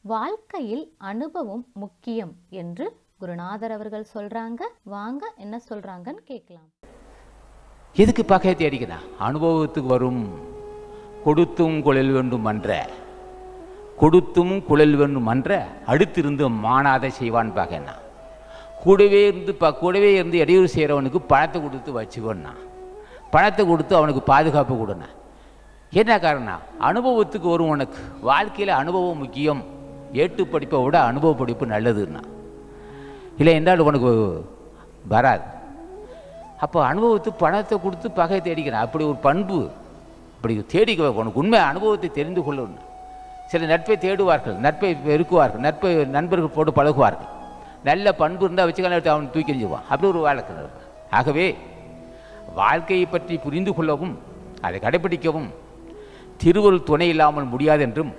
வாழ்க்கையில் அனுபவம் முக்கியம் என்று குருநாதர் அவர்கள் சொல்றாங்க வாங்க என்ன சொல்றாங்கன்னு கேட்கலாம் எதுக்கு பகையை தேடிக்கிறான் அனுபவத்துக்கு வரும் கொடுத்தும் குழல் வேண்டும் மன்ற கொடுத்தும் குழல் வேண்டும் மன்ற அடுத்திருந்து மானாதை செய்வான் பகைனா கூடவே இருந்து ப கூடவே இருந்து இடையூறு செய்கிறவனுக்கு பணத்தை கொடுத்து வச்சுக்கோன்னா பணத்தை கொடுத்து அவனுக்கு பாதுகாப்பு கொடுனா என்ன காரணம் அனுபவத்துக்கு வரும் உனக்கு வாழ்க்கையில் அனுபவம் முக்கியம் ஏட்டு படிப்பை விட அனுபவ படிப்பு நல்லதுன்னா இல்லை என்றால் உனக்கு வராது அப்போ அனுபவத்து பணத்தை கொடுத்து பகை தேடிக்கிறான் அப்படி ஒரு பண்பு அப்படி தேடிக்க உனக்கு உண்மை அனுபவத்தை தெரிந்து கொள்ளணும் சில நட்பை தேடுவார்கள் நட்பை வெறுக்குவார்கள் நட்பை நண்பர்கள் போட்டு பழகுவார்கள் நல்ல பண்பு இருந்தால் வச்சுக்கலாம் எடுத்து அவன் தூக்கி எறிஞ்சுவான் அப்படி ஒரு வாழ்க்கை ஆகவே வாழ்க்கையை பற்றி புரிந்து கொள்ளவும் அதை கடைபிடிக்கவும் திருவருள் துணை இல்லாமல் முடியாது என்றும்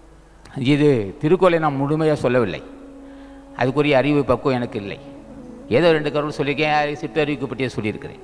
இது திருக்குறளை நான் முழுமையாக சொல்லவில்லை அதுக்குரிய அறிவு பக்குவம் எனக்கு இல்லை ஏதோ ரெண்டு கருள் சொல்லியிருக்கேன் சிற்றறிவுக்கு பற்றியே சொல்லியிருக்கிறேன்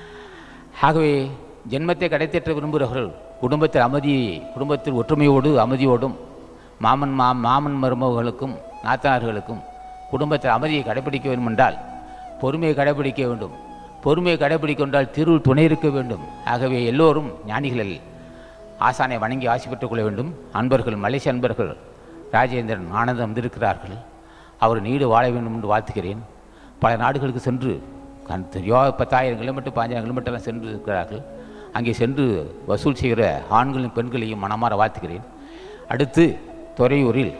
ஆகவே ஜென்மத்தை கடைத்தேற்ற விரும்புகிறவர்கள் குடும்பத்தில் அமைதி குடும்பத்தில் ஒற்றுமையோடு அமைதியோடும் மாமன் மா மாமன் மருமகளுக்கும் நாத்தனார்களுக்கும் குடும்பத்தில் அமைதியை கடைபிடிக்க வேண்டும் என்றால் பொறுமையை கடைபிடிக்க வேண்டும் பொறுமையை கடைபிடிக்க என்றால் திருள் துணை இருக்க வேண்டும் ஆகவே எல்லோரும் ஞானிகளில் ஆசானை வணங்கி ஆசி பெற்றுக் கொள்ள வேண்டும் அன்பர்கள் மலேசிய அன்பர்கள் ராஜேந்திரன் ஆனந்தம் வந்திருக்கிறார்கள் அவர் நீடு வாழ வேண்டும் என்று வாழ்த்துகிறேன் பல நாடுகளுக்கு சென்று கண் தெரியா பத்தாயிரம் கிலோமீட்டர் பாஞ்சாயிரம் கிலோமீட்டர்லாம் சென்று இருக்கிறார்கள் அங்கே சென்று வசூல் செய்கிற ஆண்களையும் பெண்களையும் மனமாற வாழ்த்துகிறேன் அடுத்து துறையூரில்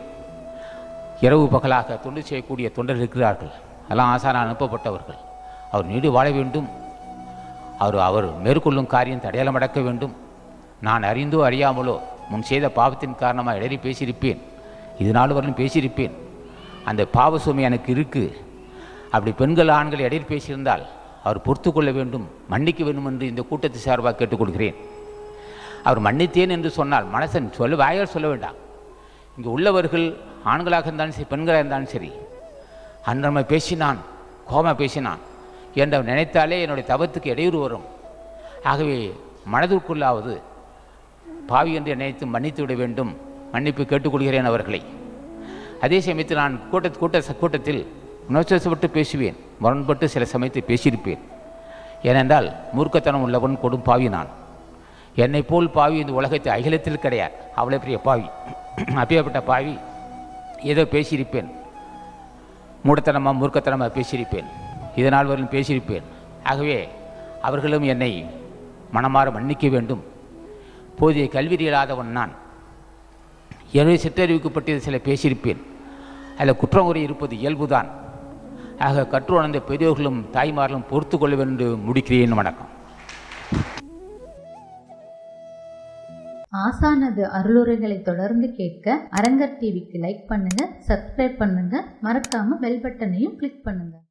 இரவு பகலாக தொண்டு செய்யக்கூடிய தொண்டர்கள் இருக்கிறார்கள் எல்லாம் ஆசான அனுப்பப்பட்டவர்கள் அவர் நீடு வாழ வேண்டும் அவர் அவர் மேற்கொள்ளும் காரியம் தடையாளம் அடக்க வேண்டும் நான் அறிந்தோ அறியாமலோ முன் செய்த பாவத்தின் காரணமாக இடறி பேசியிருப்பேன் இது நாள் வரலும் பேசியிருப்பேன் அந்த பாவ சுமை எனக்கு இருக்குது அப்படி பெண்கள் ஆண்கள் இடையில் பேசியிருந்தால் அவர் பொறுத்து கொள்ள வேண்டும் மன்னிக்க வேண்டும் என்று இந்த கூட்டத்தை சார்பாக கேட்டுக்கொள்கிறேன் அவர் மன்னித்தேன் என்று சொன்னால் மனசன் சொல்ல வாயால் சொல்ல வேண்டாம் இங்கே உள்ளவர்கள் ஆண்களாக இருந்தாலும் சரி பெண்களாக இருந்தாலும் சரி அன்றமை பேசினான் கோமா பேசினான் என்று அவர் நினைத்தாலே என்னுடைய தவத்துக்கு இடையூறு வரும் ஆகவே மனதிற்குள்ளாவது பாவி என்று நினைத்து மன்னித்து விட வேண்டும் மன்னிப்பு கேட்டுக்கொள்கிறேன் அவர்களை அதே சமயத்தில் நான் கூட்ட கூட்ட கூட்டத்தில் உணர்ச்சிப்பட்டு பேசுவேன் முரண்பட்டு சில சமயத்தில் பேசியிருப்பேன் ஏனென்றால் மூர்க்கத்தனம் உள்ளவன் கொடும் பாவி நான் என்னை போல் பாவி இந்த உலகத்தை அகிலத்தில் கிடையாது அவ்வளோ பெரிய பாவி அப்பேற்பட்ட பாவி ஏதோ பேசியிருப்பேன் மூடத்தனமாக மூர்க்கத்தனமாக பேசியிருப்பேன் இதனால் வரையும் பேசியிருப்பேன் ஆகவே அவர்களும் என்னை மனமாற மன்னிக்க வேண்டும் போதிய கல்வி இல்லாதவன் நான் எனவே சிற்றறிவிக்கப்பட்டது சில பேசியிருப்பேன் அதில் குற்றமுறை இருப்பது இயல்புதான் ஆக கற்று உணர்ந்த பெரியோர்களும் தாய்மார்களும் பொறுத்து கொள்ள வேண்டும் முடிக்கிறேன் வணக்கம் ஆசானது அருளுரைகளை தொடர்ந்து கேட்க அரங்கர் டிவிக்கு லைக் பண்ணுங்க சப்ஸ்கிரைப் பண்ணுங்க மறக்காம பெல் பட்டனையும் கிளிக் பண்ணுங்க